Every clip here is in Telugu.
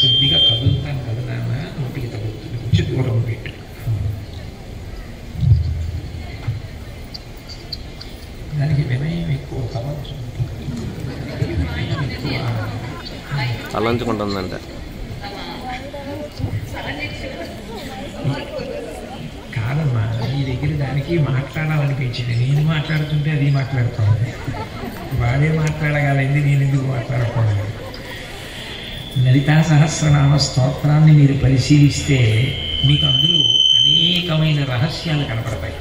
కొద్దిగా కదులుతాను కదనామా నోటికి తగులుతుంది కొంచెం దూరం పెట్టు దానికి వినయం ఎక్కువ తలంచు వినయం ఎక్కువ తలంచుకుంటుందంట కాదమ్మా నీ దగ్గర దానికి మాట్లాడాలనిపించింది నేను మాట్లాడుతుంటే అది మాట్లాడుతోంది వాడే మాట్లాడగలండి నేను ఎందుకు మాట్లాడకూడదు లలితా సహస్రనామ స్తోత్రాన్ని మీరు పరిశీలిస్తే మీకు అందులో అనేకమైన రహస్యాలు కనపడతాయి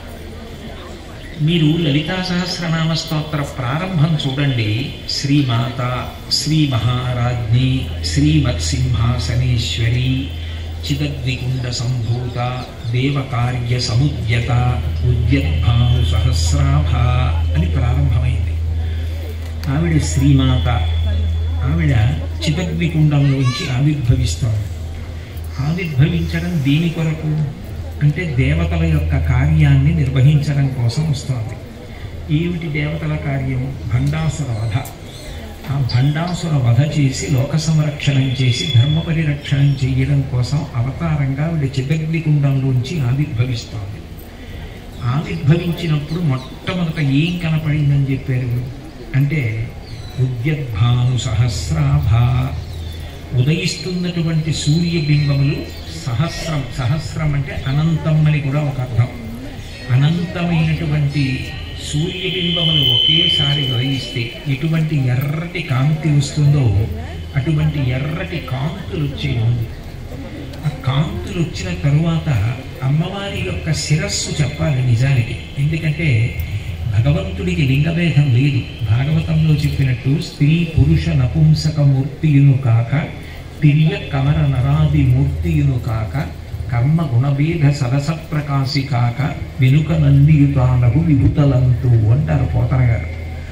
మీరు లలితా సహస్రనామ స్తోత్ర ప్రారంభం చూడండి శ్రీమాత శ్రీ మహారాజ్ఞి శ్రీమత్సింహాసనేశ్వరి చిదద్వికుండ సంభూత దేవకార్య సముద్యత ఉద్యద్భాను సహస్రాభ అని ప్రారంభమైంది ఆవిడ శ్రీమాత ఆవిడ చిదగ్వికుండంలోంచి ఆవిర్భవిస్తోంది ఆవిర్భవించడం దేని కొరకు అంటే దేవతల యొక్క కార్యాన్ని నిర్వహించడం కోసం వస్తోంది ఏమిటి దేవతల కార్యం భండాసుర వధ ఆ భండాసుర వధ చేసి లోక సంరక్షణం చేసి ధర్మ పరిరక్షణం చేయడం కోసం అవతారంగా ఆవిడ చిదగ్నికుండంలోంచి ఆవిర్భవిస్తోంది ఆవిర్భవించినప్పుడు మొట్టమొదట ఏం కనపడిందని చెప్పారు అంటే ఉద్యద్భాను సహస్రాభ ఉదయిస్తున్నటువంటి సూర్యబింబములు సహస్రం సహస్రం అంటే అనంతం అని కూడా ఒక అర్థం అనంతమైనటువంటి సూర్యబింబములు ఒకేసారి ఉదయిస్తే ఎటువంటి ఎర్రటి కాంతి వస్తుందో అటువంటి ఎర్రటి కాంతులు వచ్చే ముందు ఆ కాంతులు వచ్చిన తరువాత అమ్మవారి యొక్క శిరస్సు చెప్పాలి నిజానికి ఎందుకంటే భగవంతుడికి లింగభేదం లేదు భాగవతంలో చెప్పినట్టు స్త్రీ పురుష నపుంసక మూర్తియును కాక తిర్య కమర నరాది మూర్తియును కాక కర్మ గుణభేద సరస ప్రకాశి కాక వెనుక నందియుతానగు విభుతలంతు అంటారు పోతన గారు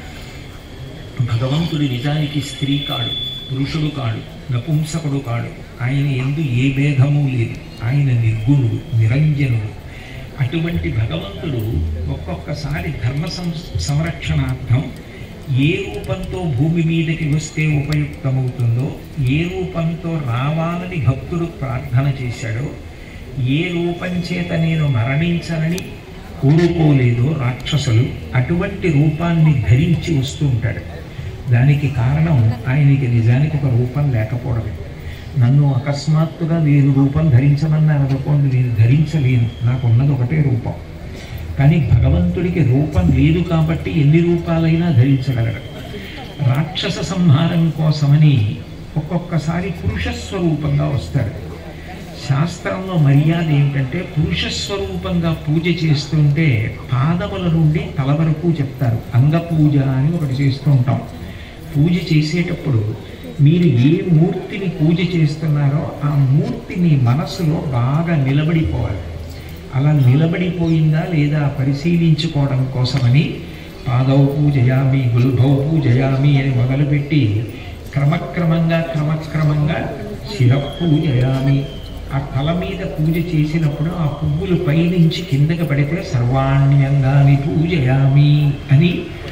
భగవంతుడి నిజానికి స్త్రీ కాడు పురుషుడు కాడు నపుంసకుడు కాడు ఆయన ఎందు ఏ భేదము లేదు ఆయన నిర్గుణుడు నిరంజనుడు అటువంటి భగవంతుడు ఒక్కొక్కసారి ధర్మ సం సంరక్షణార్థం ఏ రూపంతో భూమి మీదకి వస్తే ఉపయుక్తమవుతుందో ఏ రూపంతో రావాలని భక్తుడు ప్రార్థన చేశాడో ఏ రూపం చేత నేను మరణించనని కోరుకోలేదో రాక్షసులు అటువంటి రూపాన్ని ధరించి వస్తూ ఉంటాడు దానికి కారణం ఆయనకి నిజానికి ఒక రూపం లేకపోవడమే నన్ను అకస్మాత్తుగా వేరు రూపం ధరించమన్నారు అనుకోండి నేను ధరించలేను నాకున్నది ఒకటే రూపం కానీ భగవంతుడికి రూపం లేదు కాబట్టి ఎన్ని రూపాలైనా ధరించగలడు రాక్షస సంహారం కోసమని ఒక్కొక్కసారి పురుష స్వరూపంగా వస్తాడు శాస్త్రంలో మర్యాద ఏమిటంటే పురుష స్వరూపంగా పూజ చేస్తుంటే పాదముల నుండి తల వరకు చెప్తారు అంగ పూజ అని ఒకటి చేస్తూ ఉంటాం పూజ చేసేటప్పుడు మీరు ఏ మూర్తిని పూజ చేస్తున్నారో ఆ మూర్తి మీ మనసులో బాగా నిలబడిపోవాలి అలా నిలబడిపోయిందా లేదా పరిశీలించుకోవడం కోసమని పాదౌ పూజయామి గుల్భౌ పూజయామి అని మొదలుపెట్టి క్రమక్రమంగా క్రమక్రమంగా శిర పూజయామి ఆ తల మీద పూజ చేసినప్పుడు ఆ పువ్వులు పైనుంచి కిందకి పడితే సర్వాణ్యంగాని పూజయామి అని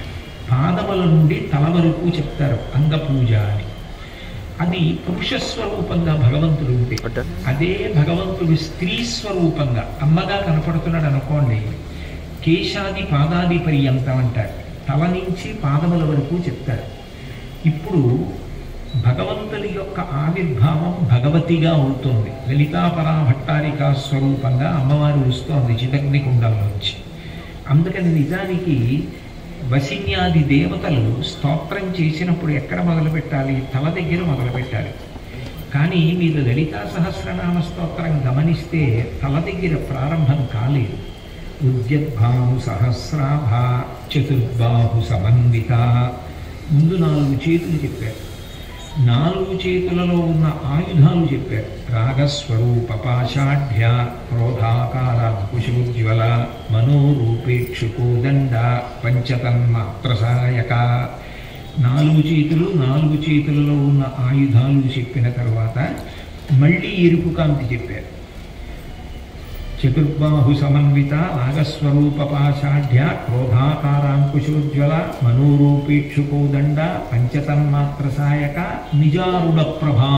పాదముల నుండి తల వరకు చెప్తారు అంగ పూజ అని అది పురుష స్వరూపంగా భగవంతుడు ఉంటే అంటే అదే భగవంతుడు స్త్రీ స్వరూపంగా అమ్మగా కనపడుతున్నాడు అనుకోండి కేశాది పాదాది పర్యంతం అంటారు తల నుంచి పాదముల వరకు చెప్తారు ఇప్పుడు భగవంతుని యొక్క ఆవిర్భావం భగవతిగా అవుతుంది లలితాపరా భట్టారికా స్వరూపంగా అమ్మవారు వస్తోంది చిదగ్ని కుండంలోంచి అందుకని నిజానికి వసిన్యాది దేవతలు స్తోత్రం చేసినప్పుడు ఎక్కడ మొదలు పెట్టాలి తల దగ్గర మొదలు పెట్టాలి కానీ మీరు లలితా సహస్రనామ స్తోత్రం గమనిస్తే తల దగ్గర ప్రారంభం కాలేదు ఉద్యద్భాను సహస్రాభ చతుర్బాహు సమన్విత ముందు నాలుగు చేతులు చెప్పారు నాలుగు చేతులలో ఉన్న ఆయుధాలు చెప్పారు రాగస్వరూప పాషాఢ్య క్రోధాకారాంకుశోజ్వల మనోరూపేక్షుకోదండ పంచతన్మాత్రసాయక నాలుగు చేతులు నాలుగు చేతులలో ఉన్న ఆయుధాలు చెప్పిన తర్వాత మళ్ళీ ఎరుపు కాంతి చెప్పారు చతుర్బాహు సమన్విత నాగస్వరూప పాషాఢ్య క్రోధాకారాంకుశోజ్వల మనోరూపేక్షుకోదండ పంచతన్మాత్ర సాయక నిజారుడ ప్రభా